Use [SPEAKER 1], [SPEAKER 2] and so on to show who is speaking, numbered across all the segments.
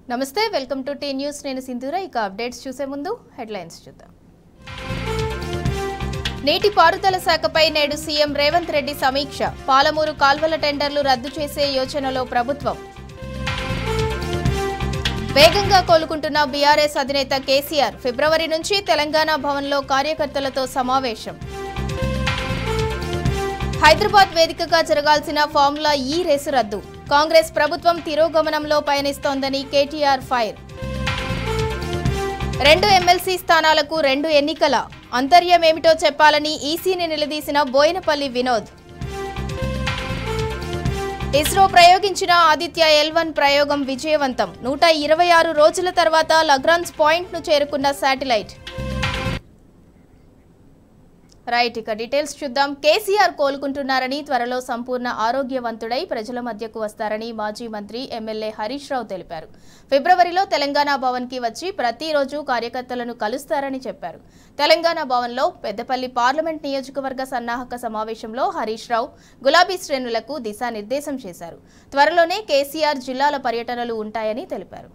[SPEAKER 1] నమస్తే welcome to tea news నేను సింధూర ఇక అప్డేట్స్ చూసే ముందు హెడ్లైన్స్ చూద్దాం నీటిపారుదల శాఖపై నేడు సీఎం రేవంత్ రెడ్డి సమీక్ష పాలమూరు కాల్వల టెండర్లు రద్దు చేసే యోచనలో ప్రభుత్వం వేగంగా కోలుకుంటున్న బీఆర్ఎస్ అధినేత కేసీఆర్ ఫిబ్రవరి నుంచి తెలంగాణ భవన్లో కార్యకర్తలతో సమావేశం హైదరాబాద్ వేదికగా జరగాల్సిన ఫార్ములా ఈ రేసు రద్దు కాంగ్రెస్ ప్రభుత్వం తిరోగమనంలో పయనిస్తోందని కేటీఆర్ ఫైర్ రెండు ఎమ్మెల్సీ స్థానాలకు రెండు ఎన్నికల అంతర్యం ఏమిటో చెప్పాలని ఈసీని నిలదీసిన బోయినపల్లి వినోద్ ఇస్రో ప్రయోగించిన ఆదిత్య ఎల్ వన్ ప్రయోగం విజయవంతం నూట ఇరవై ఆరు రోజుల తర్వాత లగ్రాన్స్ పాయింట్ను చేరుకున్న శాటిలైట్ రైట్ ఇక డీటెయిల్స్ చూద్దాం కేసీఆర్ కోలుకుంటున్నారని త్వరలో సంపూర్ణ ఆరోగ్యవంతుడై ప్రజల మధ్యకు వస్తారని మాజీ మంత్రి ఎమ్మెల్యే హరీష్ రావు తెలిపారు ఫిబ్రవరిలో తెలంగాణ భవన్ కి వచ్చి ప్రతిరోజు కార్యకర్తలను కలుస్తారని చెప్పారు తెలంగాణ భవన్లో పెద్దపల్లి పార్లమెంట్ నియోజకవర్గ సన్నాహక సమావేశంలో హరీష్ రావు గులాబీ శ్రేణులకు దిశానిర్దేశం చేశారు త్వరలోనే కేసీఆర్ జిల్లాల పర్యటనలు ఉంటాయని తెలిపారు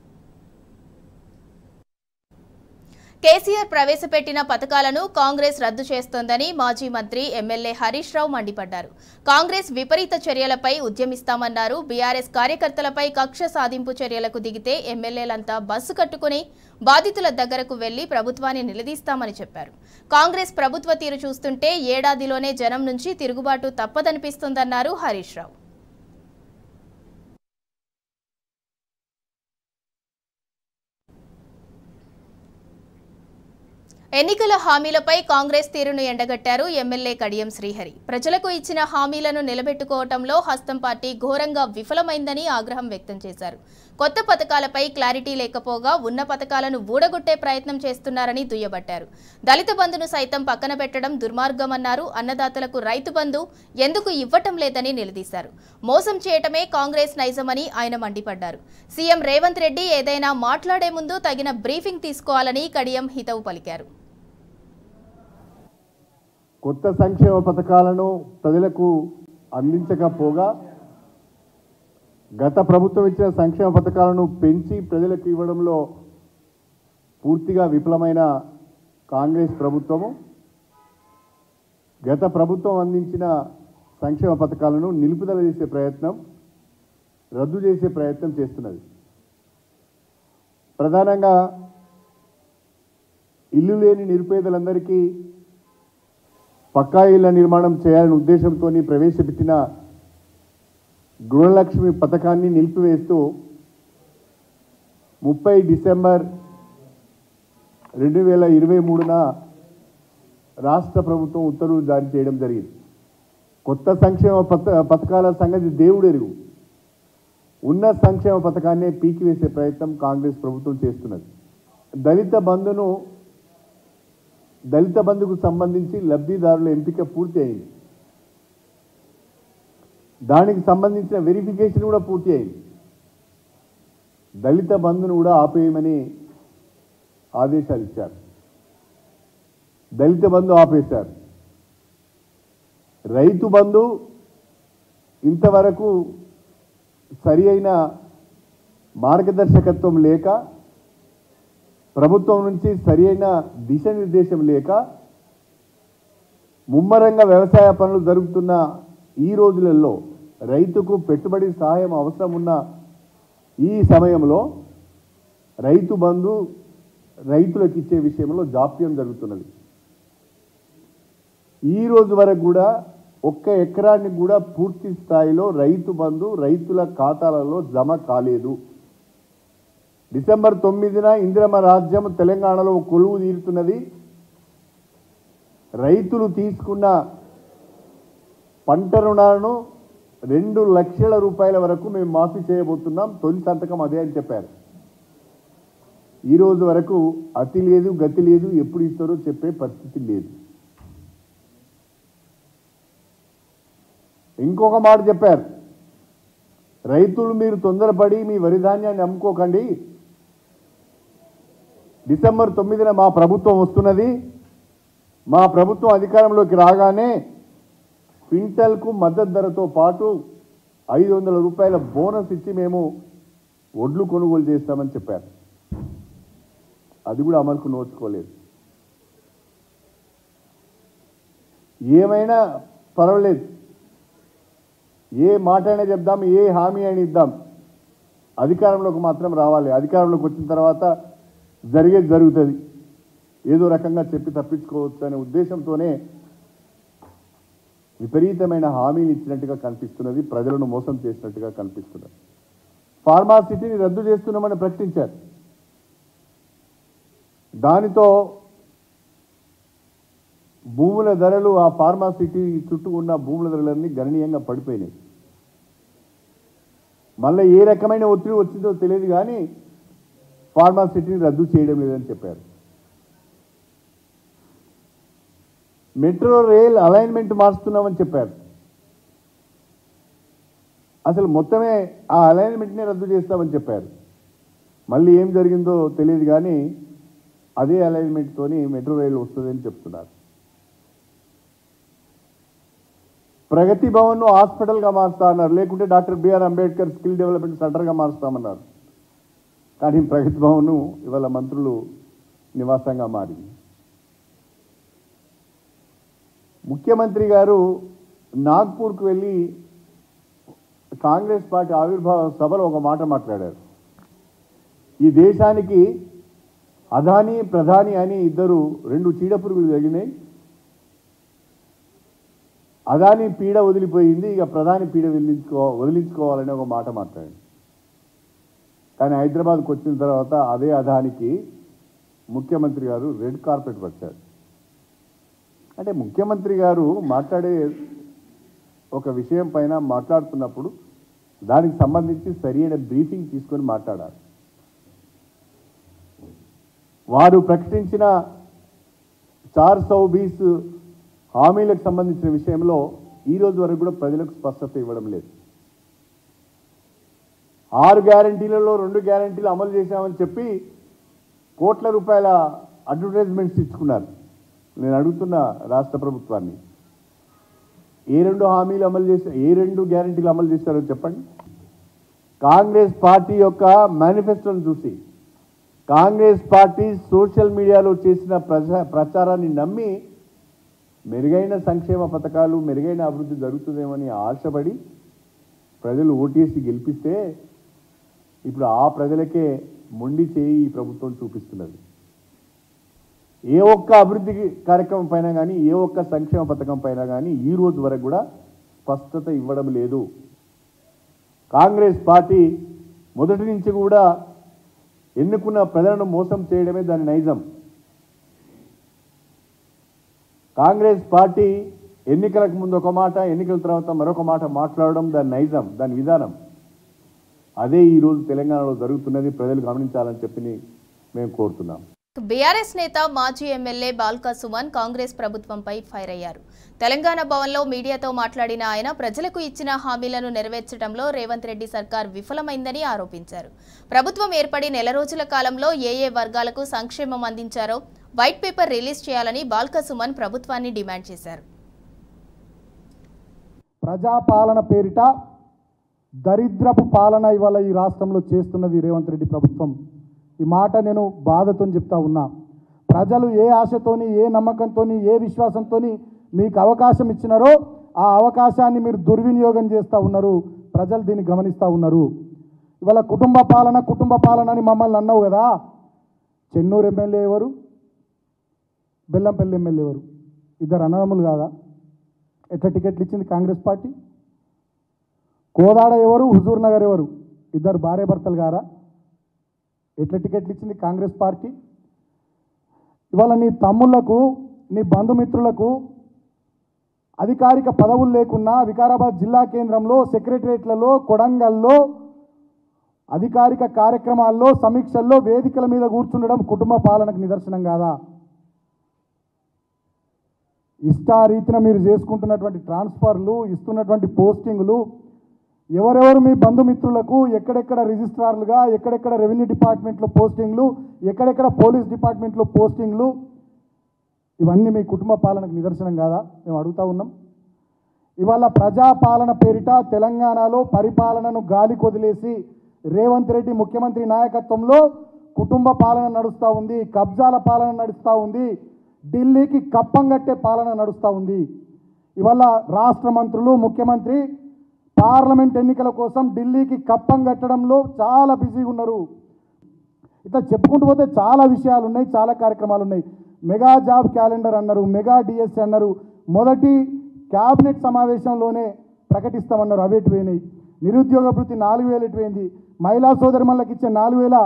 [SPEAKER 1] కేసీఆర్ ప్రవేశపెట్టిన పథకాలను కాంగ్రెస్ రద్దు చేస్తోందని మాజీ మంత్రి ఎమ్మెల్యే హరీష్ రావు మండిపడ్డారు కాంగ్రెస్ విపరీత చర్యలపై ఉద్యమిస్తామన్నారు బీఆర్ఎస్ కార్యకర్తలపై కక్ష సాధింపు చర్యలకు దిగితే ఎమ్మెల్యేలంతా బస్సు కట్టుకుని బాధితుల దగ్గరకు వెళ్లి ప్రభుత్వాన్ని నిలదీస్తామని చెప్పారు కాంగ్రెస్ ప్రభుత్వ తీరు చూస్తుంటే ఏడాదిలోనే జనం నుంచి తిరుగుబాటు తప్పదనిపిస్తోందన్నారు హరీష్ రావు ఎన్నికల హామీలపై కాంగ్రెస్ తీరును ఎండగట్టారు ఎమ్మెల్యే కడియం శ్రీహరి ప్రజలకు ఇచ్చిన హామీలను నిలబెట్టుకోవటంలో హస్తం పార్టీ ఘోరంగా విఫలమైందని ఆగ్రహం వ్యక్తం చేశారు కొత్త పథకాలపై క్లారిటీ లేకపోగా ఉన్న పథకాలను ఊడగొట్టే ప్రయత్నం చేస్తున్నారని దుయ్యబట్టారు దళిత బంధును సైతం పక్కన పెట్టడం దుర్మార్గమన్నారు అన్నదాతలకు రైతు బంధు ఎందుకు ఇవ్వటం లేదని నిలదీశారు మోసం చేయటమే కాంగ్రెస్ నైజమని ఆయన మండిపడ్డారు సీఎం రేవంత్ రెడ్డి ఏదైనా మాట్లాడే ముందు తగిన బ్రీఫింగ్ తీసుకోవాలని కడియం హితవు పలికారు
[SPEAKER 2] కొత్త సంక్షేమ పథకాలను ప్రజలకు అందించకపోగా గత ప్రభుత్వం ఇచ్చిన సంక్షేమ పథకాలను పెంచి ప్రజలకు ఇవ్వడంలో పూర్తిగా విఫలమైన కాంగ్రెస్ ప్రభుత్వము గత ప్రభుత్వం అందించిన సంక్షేమ పథకాలను నిలుపుదల చేసే ప్రయత్నం రద్దు చేసే ప్రయత్నం చేస్తున్నది ప్రధానంగా ఇల్లు లేని నిరుపేదలందరికీ పక్కా ఇళ్ల నిర్మాణం చేయాలనే ఉద్దేశంతో ప్రవేశపెట్టిన గృహలక్ష్మి పథకాన్ని నిలిపివేస్తూ ముప్పై డిసెంబర్ రెండు వేల ఇరవై మూడున రాష్ట్ర ప్రభుత్వం ఉత్తర్వులు జారీ చేయడం జరిగింది కొత్త సంక్షేమ పథ పథకాల సంగతి దేవుడు ఎరుగు ఉన్న సంక్షేమ పథకాన్నే పీకివేసే ప్రయత్నం కాంగ్రెస్ ప్రభుత్వం చేస్తున్నది దళిత బంధును దళిత బంధుకు సంబంధించి లబ్ధిదారుల ఎంపిక పూర్తి అయింది దానికి సంబంధించిన వెరిఫికేషన్ కూడా పూర్తి అయింది దళిత బంధును కూడా ఆపేయమని ఆదేశాలు ఇచ్చారు దళిత బంధు ఆపేశారు రైతు బంధు ఇంతవరకు సరి అయిన మార్గదర్శకత్వం లేక ప్రభుత్వం నుంచి సరి అయిన దిశానిర్దేశం లేక ముమ్మరంగా వ్యవసాయ పనులు జరుగుతున్న ఈ రోజులలో రైతుకు పెట్టుబడి సహాయం అవసరం ఉన్న ఈ సమయంలో రైతు బంధు రైతులకు ఇచ్చే విషయంలో జాప్యం జరుగుతున్నది ఈ రోజు వరకు కూడా ఒక్క ఎకరానికి కూడా పూర్తి స్థాయిలో రైతు బంధు రైతుల ఖాతాలలో జమ కాలేదు డిసెంబర్ తొమ్మిదిన ఇందిరమ రాజ్యం తెలంగాణలో కొలువు తీరుతున్నది రైతులు తీసుకున్న పంట రుణాలను రెండు లక్షల రూపాయల వరకు మేము మాఫీ చేయబోతున్నాం తొలి సంతకం అదే అని చెప్పారు ఈ రోజు వరకు అతి లేదు గతి లేదు ఎప్పుడు ఇస్తారో చెప్పే పరిస్థితి లేదు ఇంకొక మాట చెప్పారు రైతులు మీరు తొందరపడి మీ వరి ధాన్యాన్ని అమ్ముకోకండి డిసెంబర్ తొమ్మిదిన మా ప్రభుత్వం వస్తున్నది మా ప్రభుత్వం అధికారంలోకి రాగానే క్వింటల్కు మద్దతు ధరతో పాటు ఐదు వందల రూపాయల బోనస్ ఇచ్చి మేము ఒడ్లు కొనుగోలు చేస్తామని చెప్పారు అది కూడా అమలుకు నోచుకోలేదు ఏమైనా పర్వాలేదు ఏ మాట అయినా చెప్దాం ఏ హామీ అయినా ఇద్దాం అధికారంలోకి మాత్రం రావాలి అధికారంలోకి వచ్చిన తర్వాత జరిగేది జరుగుతుంది ఏదో రకంగా చెప్పి తప్పించుకోవచ్చు అనే ఉద్దేశంతోనే విపరీతమైన హామీలు ఇచ్చినట్టుగా కనిపిస్తున్నది ప్రజలను మోసం చేసినట్టుగా కనిపిస్తున్నది ఫార్మాసిటీని రద్దు చేస్తున్నామని ప్రకటించారు దానితో భూముల ధరలు ఆ ఫార్మాసిటీ చుట్టూ ఉన్న భూముల ధరలన్నీ గణనీయంగా పడిపోయినాయి మళ్ళీ ఏ రకమైన ఒత్తిడి వచ్చిందో తెలియదు కానీ ఫార్మాసిటీని రద్దు చేయడం లేదని చెప్పారు మెట్రో రైల్ అలైన్మెంట్ మారుస్తున్నామని చెప్పారు అసలు మొత్తమే ఆ అలైన్మెంట్నే రద్దు చేస్తామని చెప్పారు మళ్ళీ ఏం జరిగిందో తెలియదు కానీ అదే అలైన్మెంట్తోని మెట్రో రైలు వస్తుందని చెప్తున్నారు ప్రగతి భవన్ను హాస్పిటల్గా మారుస్తా అన్నారు లేకుంటే doctor BR Ambedkar skill development సెంటర్గా మారుస్తామన్నారు కానీ ప్రగతి భవన్ ఇవాళ మంత్రులు నివాసంగా మారింది ముఖ్యమంత్రి గారు నాగ్పూర్కు వెళ్ళి కాంగ్రెస్ పార్టీ ఆవిర్భావ సభలో ఒక మాట మాట్లాడారు ఈ దేశానికి అదాని ప్రధాని అని ఇద్దరు రెండు చీడపురుగులు జరిగినాయి అదాని పీడ వదిలిపోయింది ఇక ప్రధాని పీడ వదిలించుకో వదిలించుకోవాలని ఒక మాట మాట్లాడాడు కానీ హైదరాబాద్కి వచ్చిన తర్వాత అదే అదానికి ముఖ్యమంత్రి గారు రెడ్ కార్పెట్ వచ్చారు అంటే ముఖ్యమంత్రి గారు మాట్లాడే ఒక విషయం పైన మాట్లాడుతున్నప్పుడు దానికి సంబంధించి సరైన బ్రీఫింగ్ తీసుకొని మాట్లాడాలి వారు ప్రకటించిన చార్ సౌ బీస్ హామీలకు సంబంధించిన విషయంలో ఈ రోజు వరకు కూడా ప్రజలకు స్పష్టత ఇవ్వడం లేదు ఆరు గ్యారంటీలలో రెండు గ్యారంటీలు అమలు చేశామని చెప్పి కోట్ల రూపాయల అడ్వర్టైజ్మెంట్స్ ఇచ్చుకున్నారు నేను అడుగుతున్న రాష్ట్ర ప్రభుత్వాన్ని ఏ రెండు హామీలు అమలు చేశారు ఏ రెండు గ్యారంటీలు అమలు చేశారో చెప్పండి కాంగ్రెస్ పార్టీ యొక్క మేనిఫెస్టోను చూసి కాంగ్రెస్ పార్టీ సోషల్ మీడియాలో చేసిన ప్రచా ప్రచారాన్ని నమ్మి మెరుగైన సంక్షేమ పథకాలు మెరుగైన అభివృద్ధి జరుగుతుందేమని ఆశపడి ప్రజలు ఓటేసి గెలిపిస్తే ఇప్పుడు ఆ ప్రజలకే మొండి చేయి ఈ ప్రభుత్వం చూపిస్తున్నది ఏ ఒక్క అభివృద్ధి కార్యక్రమం పైన కానీ ఏ ఒక్క సంక్షేమ పథకం పైన కానీ ఈ రోజు వరకు కూడా స్పష్టత ఇవ్వడం లేదు కాంగ్రెస్ పార్టీ మొదటి నుంచి కూడా ఎన్నుకున్న ప్రజలను మోసం చేయడమే దాని నైజం కాంగ్రెస్ పార్టీ ఎన్నికలకు ముందు ఒక మాట ఎన్నికల తర్వాత మరొక మాట మాట్లాడడం దాని నైజం దాని విధానం అదే ఈరోజు తెలంగాణలో జరుగుతున్నది ప్రజలు గమనించాలని చెప్పి మేము కోరుతున్నాం
[SPEAKER 1] బీఆర్ఎస్ నేత మాజీ ఎమ్మెల్యే బాల్కా సుమన్ కాంగ్రెస్ ప్రభుత్వంపై ఫైర్ అయ్యారు తెలంగాణ భవన్లో మీడియాతో మాట్లాడిన ఆయన ప్రజలకు ఇచ్చిన హామీలను నెరవేర్చడంలో రేవంత్ రెడ్డి సర్కార్ విఫలమైందని ఆరోపించారు ప్రభుత్వం ఏర్పడి నెల రోజుల కాలంలో ఏ ఏ వర్గాలకు సంక్షేమం అందించారో వైట్ పేపర్ రిలీజ్ చేయాలని బాల్కా సుమన్ ప్రభుత్వాన్ని డిమాండ్ చేశారు
[SPEAKER 3] ప్రజాపాలన పేరిట దరిద్రపు పాలన ఇవాళ ఈ రాష్ట్రంలో చేస్తున్నది రేవంత్ రెడ్డి ప్రభుత్వం ఈ మాట నేను బాధతో చెప్తా ఉన్నా ప్రజలు ఏ ఆశతోని ఏ నమ్మకంతోని ఏ విశ్వాసంతోని మీకు అవకాశం ఇచ్చినారో ఆ అవకాశాన్ని మీరు దుర్వినియోగం చేస్తూ ఉన్నారు ప్రజలు దీన్ని గమనిస్తూ ఉన్నారు ఇవాళ కుటుంబ పాలన కుటుంబ పాలన అని మమ్మల్ని అన్నావు కదా చెన్నూరు ఎమ్మెల్యే ఎవరు బెల్లంపల్లి ఎమ్మెల్యే ఎవరు ఇద్దరు అన్నదమ్ములు కాదా ఎట్లా టికెట్లు ఇచ్చింది కాంగ్రెస్ పార్టీ కోదాడ ఎవరు హుజూర్ నగర్ ఎవరు ఇద్దరు భార్య భర్తలు గారా ఎట్లా టికెట్లు ఇచ్చింది కాంగ్రెస్ పార్టీ ఇవాళ నీ తమ్ముళ్లకు నీ బంధుమిత్రులకు అధికారిక పదవులు లేకున్నా వికారాబాద్ జిల్లా కేంద్రంలో సెక్రటరియట్లలో కొడంగల్లో అధికారిక కార్యక్రమాల్లో సమీక్షల్లో వేదికల మీద కూర్చుండడం కుటుంబ పాలనకు నిదర్శనం కాదా ఇష్టారీతిన మీరు చేసుకుంటున్నటువంటి ట్రాన్స్ఫర్లు ఇస్తున్నటువంటి పోస్టింగులు ఎవరెవరు మీ బంధుమిత్రులకు ఎక్కడెక్కడ రిజిస్ట్రార్లుగా ఎక్కడెక్కడ రెవెన్యూ డిపార్ట్మెంట్లో పోస్టింగ్లు ఎక్కడెక్కడ పోలీస్ డిపార్ట్మెంట్లో పోస్టింగ్లు ఇవన్నీ మీ కుటుంబ పాలనకు నిదర్శనం కాదా మేము అడుగుతా ఉన్నాం ఇవాళ ప్రజాపాలన పేరిట తెలంగాణలో పరిపాలనను గాలి కొదిలేసి రేవంత్ రెడ్డి ముఖ్యమంత్రి నాయకత్వంలో కుటుంబ పాలన నడుస్తూ ఉంది కబ్జాల పాలన నడుస్తూ ఉంది ఢిల్లీకి కప్పం కట్టే పాలన నడుస్తూ ఉంది ఇవాళ రాష్ట్ర మంత్రులు ముఖ్యమంత్రి పార్లమెంట్ ఎన్నికల కోసం ఢిల్లీకి కప్పం కట్టడంలో చాలా బిజీగా ఉన్నారు ఇట్లా చెప్పుకుంటూ పోతే చాలా విషయాలు ఉన్నాయి చాలా కార్యక్రమాలు ఉన్నాయి మెగా జాబ్ క్యాలెండర్ అన్నారు మెగా డిఎస్సి అన్నారు మొదటి క్యాబినెట్ సమావేశంలోనే ప్రకటిస్తామన్నారు అవి ఎటు పోయినాయి నిరుద్యోగ భృతి నాలుగు వేలు ఎటు పోయింది మహిళా సోదరిమణులకు ఇచ్చే నాలుగు వేల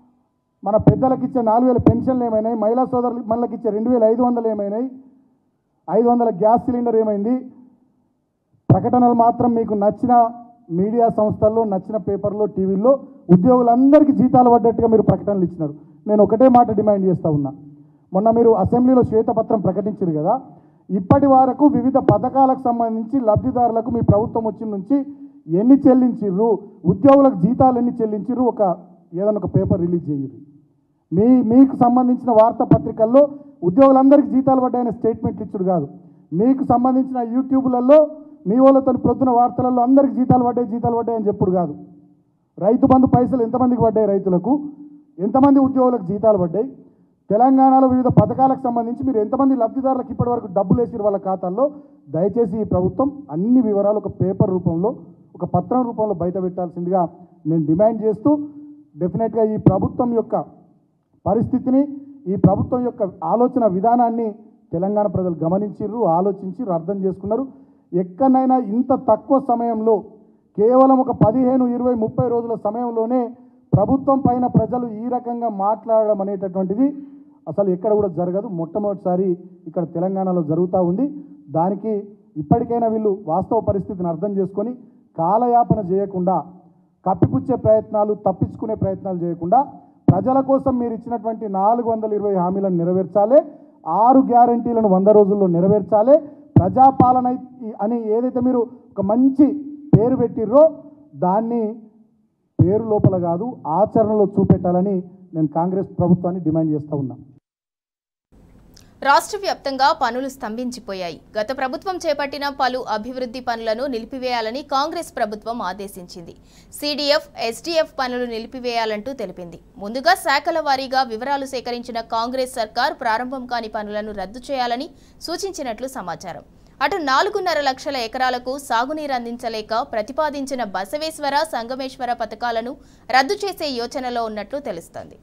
[SPEAKER 3] మన పెద్దలకు ఇచ్చే నాలుగు వేల పెన్షన్లు ఏమైనాయి మహిళా సోదరు మనకి ఇచ్చే రెండు వేల ఐదు వందలు ఏమైనాయి ఐదు వందల గ్యాస్ సిలిండర్ ఏమైంది ప్రకటనలు మాత్రం మీకు నచ్చిన మీడియా సంస్థల్లో నచ్చిన పేపర్లో టీవీల్లో ఉద్యోగులందరికీ జీతాలు పడ్డట్టుగా మీరు ప్రకటనలు ఇచ్చినారు నేను ఒకటే మాట డిమాండ్ చేస్తా ఉన్నా మొన్న మీరు అసెంబ్లీలో శ్వేతపత్రం ప్రకటించారు కదా ఇప్పటి వరకు వివిధ పథకాలకు సంబంధించి లబ్ధిదారులకు మీ ప్రభుత్వం వచ్చిన నుంచి ఎన్ని చెల్లించిర్రు ఉద్యోగులకు జీతాలు ఎన్ని చెల్లించిర్రు ఒక ఏదైనా ఒక పేపర్ రిలీజ్ చేయరు మీ మీకు సంబంధించిన వార్తాపత్రికల్లో ఉద్యోగులందరికీ జీతాలు పడ్డాయనే స్టేట్మెంట్లు ఇచ్చుడు కాదు మీకు సంబంధించిన యూట్యూబ్లలో మీ వాళ్ళతో ప్రొద్దున వార్తలలో అందరికీ జీతాలు పడ్డాయి జీతాలు పడ్డాయని చెప్పుడు కాదు రైతు బంధు పైసలు ఎంతమందికి పడ్డాయి రైతులకు ఎంతమంది ఉద్యోగులకు జీతాలు పడ్డాయి తెలంగాణలో వివిధ పథకాలకు సంబంధించి మీరు ఎంతమంది లబ్ధిదారులకు ఇప్పటివరకు డబ్బులు వేసిరు వాళ్ళ ఖాతాల్లో దయచేసి ఈ ప్రభుత్వం అన్ని వివరాలు ఒక పేపర్ రూపంలో ఒక పత్రం రూపంలో బయట పెట్టాల్సిందిగా నేను డిమాండ్ చేస్తూ డెఫినెట్గా ఈ ప్రభుత్వం యొక్క పరిస్థితిని ఈ ప్రభుత్వం యొక్క ఆలోచన విధానాన్ని తెలంగాణ ప్రజలు గమనించిర్రు ఆలోచించిర్రు అర్థం చేసుకున్నారు ఎక్కడైనా ఇంత తక్కువ సమయంలో కేవలం ఒక పదిహేను ఇరవై ముప్పై రోజుల సమయంలోనే ప్రభుత్వం పైన ప్రజలు ఈ రకంగా మాట్లాడడం అనేటటువంటిది అసలు ఎక్కడ కూడా జరగదు మొట్టమొదటిసారి ఇక్కడ తెలంగాణలో జరుగుతూ ఉంది దానికి ఇప్పటికైనా వీళ్ళు వాస్తవ పరిస్థితిని అర్థం చేసుకొని కాలయాపన చేయకుండా కప్పిపుచ్చే ప్రయత్నాలు తప్పించుకునే ప్రయత్నాలు చేయకుండా ప్రజల కోసం మీరు ఇచ్చినటువంటి నాలుగు వందల ఇరవై హామీలను నెరవేర్చాలి ఆరు గ్యారంటీలను వంద రోజుల్లో నెరవేర్చాలి ప్రజాపాలన ఇ- అని ఏదైతే మీరు ఒక మంచి పేరు పెట్టిర్రో దాన్ని పేరు లోపల కాదు ఆచరణలో చూపెట్టాలని నేను కాంగ్రెస్ ప్రభుత్వాన్ని డిమాండ్ చేస్తూ ఉన్నా
[SPEAKER 1] రాష్ట్ర వ్యాప్తంగా పనులు స్తంభించిపోయాయి గత ప్రభుత్వం చేపట్టిన పలు అభివృద్ధి పనులను నిలిపివేయాలని కాంగ్రెస్ ప్రభుత్వం ఆదేశించింది సీడీఎఫ్ ఎస్డీఎఫ్ పనులు నిలిపివేయాలంటూ తెలిపింది ముందుగా శాఖల వారీగా వివరాలు సేకరించిన కాంగ్రెస్ సర్కార్ ప్రారంభం కాని పనులను రద్దు చేయాలని సూచించినట్లు సమాచారం అటు నాలుగున్నర లక్షల ఎకరాలకు సాగునీరు అందించలేక ప్రతిపాదించిన బసవేశ్వర సంగమేశ్వర పథకాలను రద్దు చేసే యోచనలో ఉన్నట్లు తెలుస్తోంది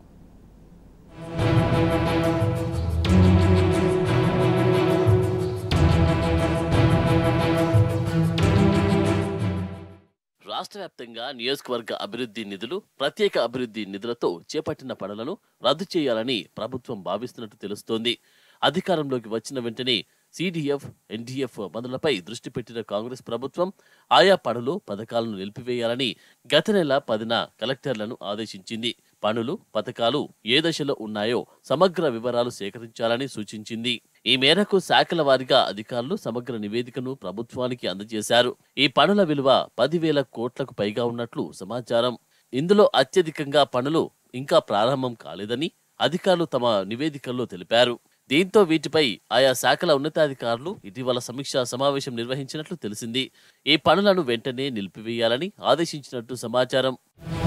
[SPEAKER 4] రాష్ట్ర వ్యాప్తంగా నియోజకవర్గ అభివృద్ధి నిధులు ప్రత్యేక అభివృద్ధి నిధులతో చేపట్టిన పనులను రద్దు చేయాలని ప్రభుత్వం భావిస్తున్నట్టు తెలుస్తోంది అధికారంలోకి వచ్చిన వెంటనే సిడిఎఫ్ ఎన్డీఎఫ్ పనులపై దృష్టి పెట్టిన కాంగ్రెస్ ప్రభుత్వం ఆయా పనులు పథకాలను నిలిపివేయాలని గత నెల పదిన కలెక్టర్లను ఆదేశించింది పనులు పథకాలు ఏ దశలో ఉన్నాయో సమగ్ర వివరాలు సేకరించాలని సూచించింది ఈ మేరకు శాఖల వారీగా అధికారులు సమగ్ర నివేదికను ప్రభుత్వానికి అందజేశారు ఈ పనుల విలువ పదివేల కోట్లకు పైగా ఉన్నట్లు సమాచారం ఇందులో అత్యధికంగా పనులు ఇంకా ప్రారంభం కాలేదని అధికారులు తమ నివేదికల్లో తెలిపారు దీంతో వీటిపై ఆయా శాఖల ఉన్నతాధికారులు ఇటీవల సమీక్షా సమావేశం నిర్వహించినట్లు తెలిసింది ఈ పనులను వెంటనే నిలిపివేయాలని ఆదేశించినట్టు సమాచారం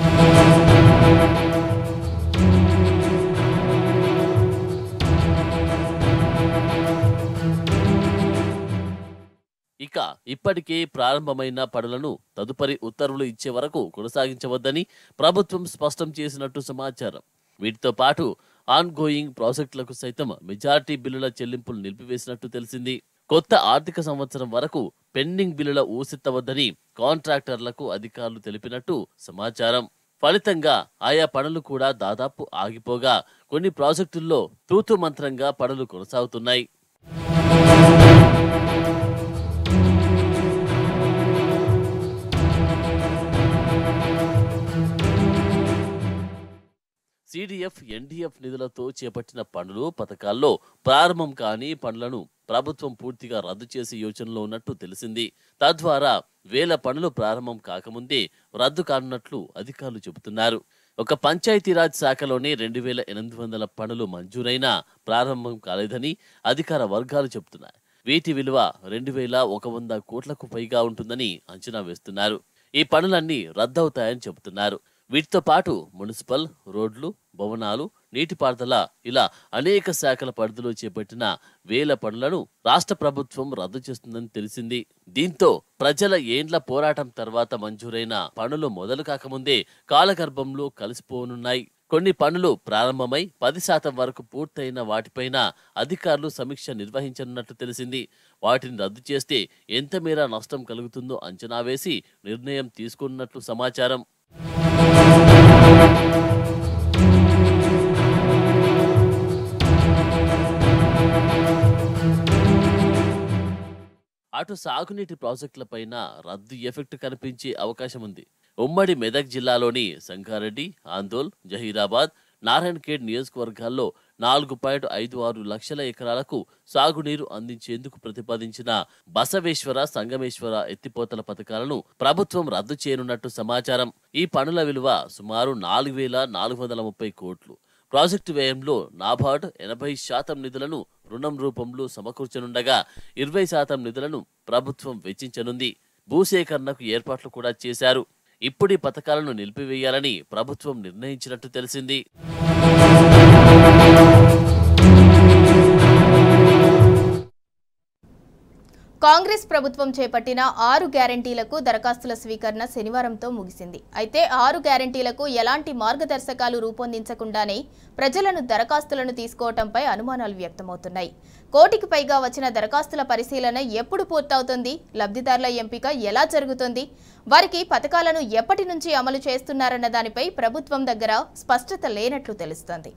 [SPEAKER 4] ఇక ఇప్పటికే ప్రారంభమైన పనులను తదుపరి ఉత్తర్వులు ఇచ్చే వరకు కొనసాగించవద్దని ప్రభుత్వం స్పష్టం చేసినట్టు సమాచారం వీటితో పాటు ఆన్ గోయింగ్ ప్రాజెక్టులకు సైతం మెజార్టీ బిల్లుల చెల్లింపులు నిలిపివేసినట్టు తెలిసింది కొత్త ఆర్థిక సంవత్సరం వరకు పెండింగ్ బిల్లుల ఊసెత్తవద్దని కాంట్రాక్టర్లకు అధికారులు తెలిపినట్టు సమాచారం ఫలితంగా ఆయా పనులు కూడా దాదాపు ఆగిపోగా కొన్ని ప్రాజెక్టుల్లో తూతు మంత్రంగా పనులు కొనసాగుతున్నాయి సిడిఎఫ్ ఎన్డీఎఫ్ నిధులతో చేపట్టిన పనులు పథకాల్లో ప్రారంభం కాని పనులను ప్రభుత్వం పూర్తిగా రద్దు చేసే యోచనలో ఉన్నట్టు తెలిసింది తద్వారా వేల పనులు ప్రారంభం కాకముందే రద్దు కానున్నట్లు అధికారులు చెబుతున్నారు ఒక పంచాయతీరాజ్ శాఖలోనే రెండు వేల ఎనిమిది వందల పనులు మంజూరైనా ప్రారంభం కాలేదని అధికార వర్గాలు చెబుతున్నాయి వీటి విలువ రెండు వేల ఒక వంద కోట్లకు పైగా ఉంటుందని అంచనా వేస్తున్నారు ఈ పనులన్నీ రద్దవుతాయని చెబుతున్నారు వీటితో పాటు మున్సిపల్ రోడ్లు భవనాలు నీటిపారుదల ఇలా అనేక శాఖల పరిధిలో చేపట్టిన వేల పనులను రాష్ట్ర ప్రభుత్వం రద్దు చేస్తుందని తెలిసింది దీంతో ప్రజల ఏండ్ల పోరాటం తర్వాత మంజూరైన పనులు మొదలు కాకముందే కాలగర్భంలో కలిసిపోనున్నాయి కొన్ని పనులు ప్రారంభమై పది శాతం వరకు పూర్తయిన వాటిపైన అధికారులు సమీక్ష నిర్వహించనున్నట్లు తెలిసింది వాటిని రద్దు చేస్తే ఎంత మేర నష్టం కలుగుతుందో అంచనా వేసి నిర్ణయం తీసుకున్నట్లు సమాచారం అటు సాగునీటి ప్రాజెక్టులపైన రద్దు ఎఫెక్ట్ కనిపించే అవకాశం ఉంది ఉమ్మడి మెదక్ జిల్లాలోని సంగారెడ్డి ఆందోల్ జహీరాబాద్ నారాయణఖేడ్ నియోజకవర్గాల్లో నాలుగు పాయింట్ ఐదు ఆరు లక్షల ఎకరాలకు సాగునీరు అందించేందుకు ప్రతిపాదించిన బసవేశ్వర సంగమేశ్వర ఎత్తిపోతల పథకాలను ప్రభుత్వం రద్దు చేయనున్నట్టు సమాచారం ఈ పనుల విలువ సుమారు నాలుగు వేల నాలుగు వందల ముప్పై కోట్లు ప్రాజెక్టు వ్యయంలో నాబార్డ్ ఎనభై శాతం నిధులను రుణం రూపంలో సమకూర్చనుండగా ఇరవై శాతం నిధులను ప్రభుత్వం వెచ్చించనుంది భూసేకరణకు ఏర్పాట్లు కూడా చేశారు ఇప్పుడు ఈ పథకాలను నిలిపివేయాలని ప్రభుత్వం నిర్ణయించినట్టు తెలిసింది
[SPEAKER 1] కాంగ్రెస్ ప్రభుత్వం చేపట్టిన ఆరు గ్యారంటీలకు దరఖాస్తుల స్వీకరణ శనివారంతో ముగిసింది అయితే ఆరు గ్యారంటీలకు ఎలాంటి మార్గదర్శకాలు రూపొందించకుండానే ప్రజలను దరఖాస్తులను తీసుకోవడంపై అనుమానాలు వ్యక్తమవుతున్నాయి కోటికి పైగా వచ్చిన దరఖాస్తుల పరిశీలన ఎప్పుడు పూర్తవుతుంది లబ్ధిదారుల ఎంపిక ఎలా జరుగుతుంది వారికి పథకాలను ఎప్పటి నుంచి అమలు చేస్తున్నారన్న దానిపై ప్రభుత్వం దగ్గర స్పష్టత లేనట్లు తెలుస్తోంది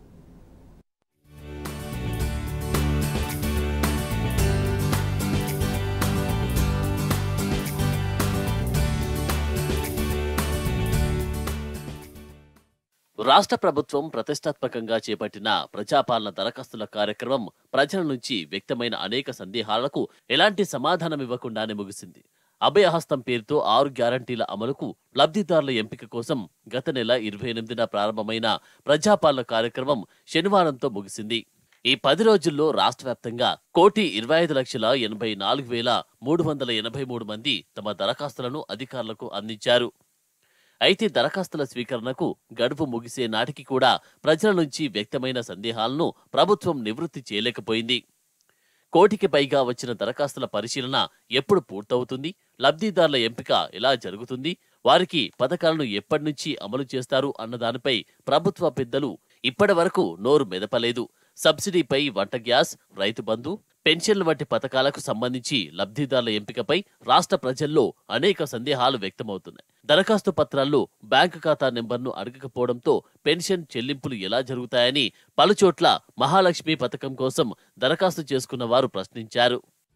[SPEAKER 4] రాష్ట్ర ప్రభుత్వం ప్రతిష్టాత్మకంగా చేపట్టిన ప్రజాపాలన దరఖాస్తుల కార్యక్రమం ప్రజల నుంచి వ్యక్తమైన అనేక సందేహాలకు ఎలాంటి సమాధానం ఇవ్వకుండానే ముగిసింది అభయహస్తం పేరుతో ఆరు గ్యారంటీల అమలుకు లబ్ధిదారుల ఎంపిక కోసం గత నెల ఇరవై ఎనిమిదిన ప్రారంభమైన ప్రజాపాలన కార్యక్రమం శనివారంతో ముగిసింది ఈ పది రోజుల్లో రాష్ట్ర వ్యాప్తంగా కోటి ఇరవై ఐదు లక్షల ఎనభై నాలుగు వేల మూడు వందల ఎనభై మూడు మంది తమ దరఖాస్తులను అధికారులకు అందించారు అయితే దరఖాస్తుల స్వీకరణకు గడువు ముగిసే నాటికి కూడా ప్రజల నుంచి వ్యక్తమైన సందేహాలను ప్రభుత్వం నివృత్తి చేయలేకపోయింది కోటికి పైగా వచ్చిన దరఖాస్తుల పరిశీలన ఎప్పుడు పూర్తవుతుంది లబ్ధిదారుల ఎంపిక ఎలా జరుగుతుంది వారికి పథకాలను ఎప్పటి నుంచి అమలు చేస్తారు అన్న దానిపై ప్రభుత్వ పెద్దలు ఇప్పటి వరకు నోరు మెదపలేదు సబ్సిడీపై వంట గ్యాస్ రైతు బంధు పెన్షన్ల వంటి పథకాలకు సంబంధించి లబ్ధిదారుల ఎంపికపై రాష్ట్ర ప్రజల్లో అనేక సందేహాలు వ్యక్తమవుతున్నాయి దరఖాస్తు పత్రాల్లో బ్యాంకు ఖాతా నెంబర్ను అడగకపోవడంతో పెన్షన్ చెల్లింపులు ఎలా జరుగుతాయని పలుచోట్ల మహాలక్ష్మి పథకం కోసం దరఖాస్తు చేసుకున్న వారు ప్రశ్నించారు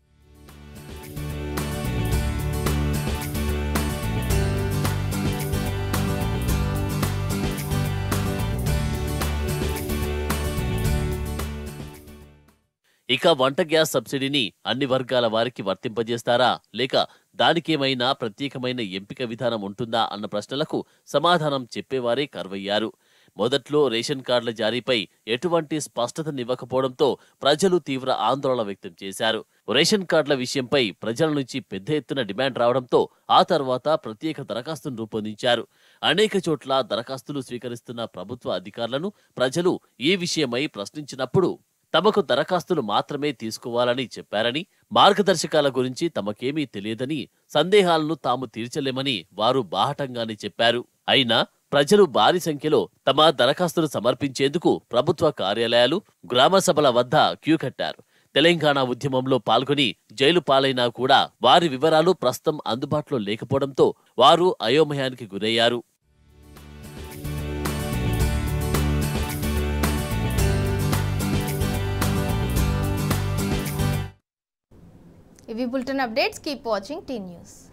[SPEAKER 4] ఇక వంట గ్యాస్ సబ్సిడీని అన్ని వర్గాల వారికి వర్తింపజేస్తారా లేక దానికేమైనా ప్రత్యేకమైన ఎంపిక విధానం ఉంటుందా అన్న ప్రశ్నలకు సమాధానం చెప్పేవారే కరువయ్యారు మొదట్లో రేషన్ కార్డుల జారీపై ఎటువంటి స్పష్టతనివ్వకపోవడంతో ప్రజలు తీవ్ర ఆందోళన వ్యక్తం చేశారు రేషన్ కార్డుల విషయంపై ప్రజల నుంచి పెద్ద ఎత్తున డిమాండ్ రావడంతో ఆ తర్వాత ప్రత్యేక దరఖాస్తును రూపొందించారు అనేక చోట్ల దరఖాస్తులు స్వీకరిస్తున్న ప్రభుత్వ అధికారులను ప్రజలు ఈ విషయమై ప్రశ్నించినప్పుడు తమకు దరఖాస్తులు మాత్రమే తీసుకోవాలని చెప్పారని మార్గదర్శకాల గురించి తమకేమీ తెలియదని సందేహాలను తాము తీర్చలేమని వారు బాహటంగానే చెప్పారు అయినా ప్రజలు భారీ సంఖ్యలో తమ దరఖాస్తులు సమర్పించేందుకు ప్రభుత్వ కార్యాలయాలు గ్రామ సభల వద్ద క్యూ కట్టారు తెలంగాణ ఉద్యమంలో పాల్గొని జైలు పాలైనా కూడా వారి వివరాలు ప్రస్తుతం అందుబాటులో లేకపోవడంతో వారు అయోమయానికి గురయ్యారు
[SPEAKER 1] ఇవి bulletin updates keep watching T news